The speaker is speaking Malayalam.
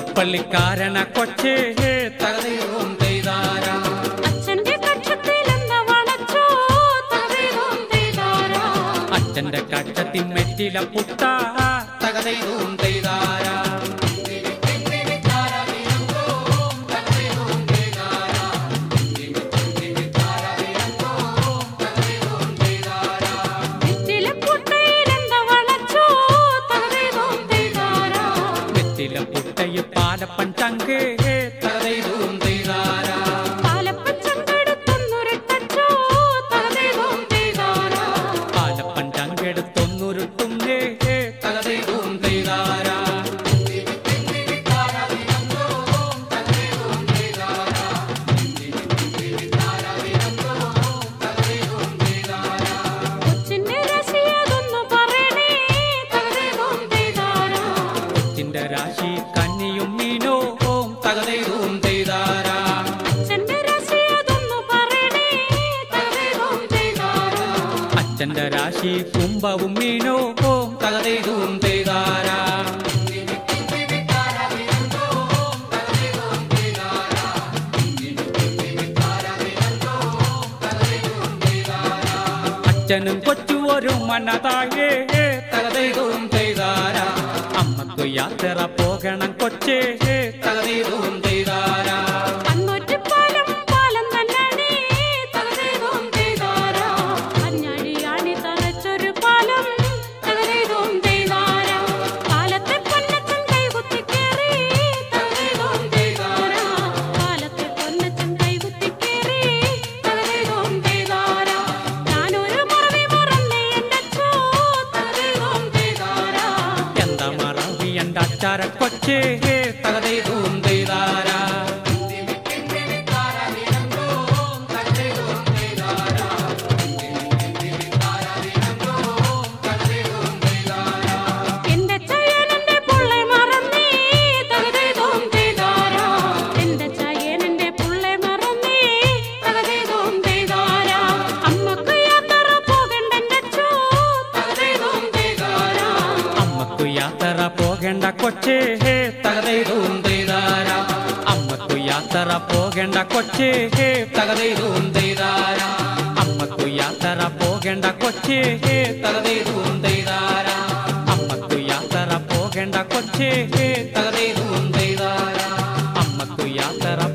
പുതുപ്പള്ളിക്കാരന കൊച്ചേ തകതയും ചെയ്താര അച്ഛന്റെ കക്ഷത്തിലെന്ന വളച്ചോ തകതേതും ചെയ്താരാ അച്ഛന്റെ കച്ചത്തിൻ മെറ്റില പുട്ട തകതയും ചെയ്താര നെറ്റിലെ പുട്ടയിലെന്ന വളച്ചോ തകതേതും ചെയ്താരാ മെറ്റില പുട്ടയെ പാലപ്പൻ ചങ്കേ തകതയും ചെയ്താര പാലപ്പൻ ചങ്കെടുത്തൊന്നുരുട്ടച്ചോ തകതേതും ചെയ്താരാ പാലപ്പൻ ചങ്കെടുത്തൊന്നുരുട്ടുന്നേ തകതയും ചെയ്താര കൊച്ചിന്റെ രസിയതൊന്നു പറയണേ തകതേതും ചെയ്താരാ കൊച്ചിന്റെ രാശി കന്നിയും മീനോ തകതയും ചെയ്താര അച്ഛന്റെ രസിയതൊന്നു പറയണേ തകതേതും ചെയ്താരാ അച്ഛന്റെ രാശി കുംഭവും മീനോ തകതയും ചെയ്താര അച്ഛനും കൊച്ചു ഒരു മനതായേ തകതയും ചെയ്താര അമ്മക്ക് യാത്ര പോകണം കൊച്ചേ തകതയും ചെയ്താര അന്നൊറ്റപ്പാലം പാലം തന്നാണേ തകതേതും ചെയ്താരാ അഞ്ഞാഴിയാണി തറച്ചൊരു പാലം തകതേതും ചെയ്താരാ പാലത്തെ പൊന്നച്ചൻ കൈകുത്തി കേറി തകതേതും ചെയ്താരാ പാലത്തെ പൊന്നച്ചൻ കൈകുത്തി കേറി തകതേതും ചെയ്താരാ ഞാനൊരു മറവി മറന്നേ എന്റെ തകതേതും ചെയ്താരാ എന്താ മറവി എന്റെ അച്ചാര കൊച്ചേ തകതയും ചെയ്താര എന്റെ ചയ്യനന്റെ പുള്ളെ മറന്നേ തകതേതും ചെയ്താരാ എന്റെ ചയ്യനന്റെ പുള്ളെ മറന്നേ തകതേതും ചെയ്താരാ അമ്മക്ക് യാത്ര പോകണ്ടെന്റെ ചോ തകതേതും ചെയ്താരാ അമ്മക്കു യാത്ര പോകേണ്ട കൊച്ചേ തകതയും ചെയ്താര അമ്മക്കു യാത്ര പോകേണ്ട കൊച്ചേ തകതയും ചെയ്താര അമ്മക്കു യാത്ര പോകേണ്ട കൊച്ചേ തകതയും ചെയ്താര അമ്മക്കു യാത്ര പോകേണ്ട കൊച്ചേ തകതയും ചെയ്താര അമ്മക്കു യാത്ര